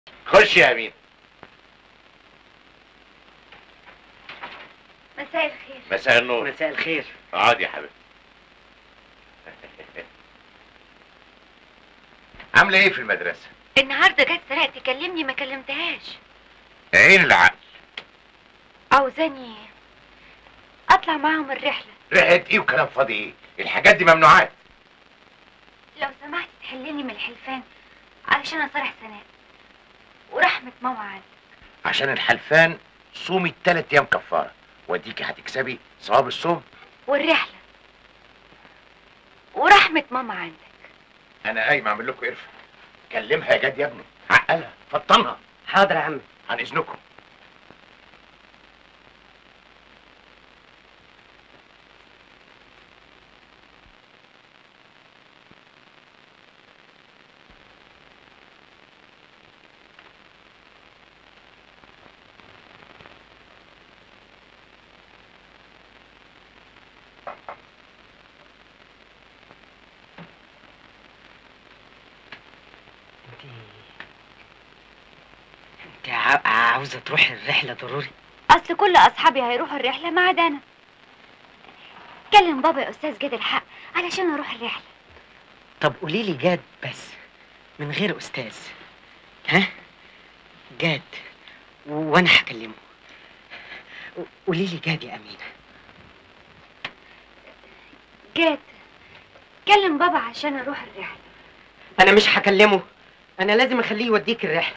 خش يا امين مساء الخير مساء النور مساء الخير اقعد يا حبيبي عامله ايه في المدرسه النهارده جت سراء تكلمني ما كلمتهاش عين العقل عاوزاني اطلع معاهم الرحله ريحه ايه وكلام فاضي ايه الحاجات دي ممنوعات لو سمحت تحلني من الحلفان علشان اصالح سناء ورحمه ماما عندي عشان الحلفان صومي التلات ايام كفاره واديكي هتكسبي ثواب الصوم والرحله ورحمه ماما عندك انا قايم اعمل لكم قرفه كلمها يا جاد يا ابني عقلها فطنها حاضر يا عم عن اذنكم انت انت عا- عاوزه تروحي الرحله ضروري اصل كل اصحابي هيروحوا الرحله ما عدا انا كلم بابا يا استاذ جاد الحق علشان اروح الرحله طب قولي لي جاد بس من غير استاذ ها جاد و- وانا هكلمه قولي لي جاد يا امينه جاد كلم بابا عشان اروح الرحله انا مش هكلمه انا لازم اخليه يوديك الرحله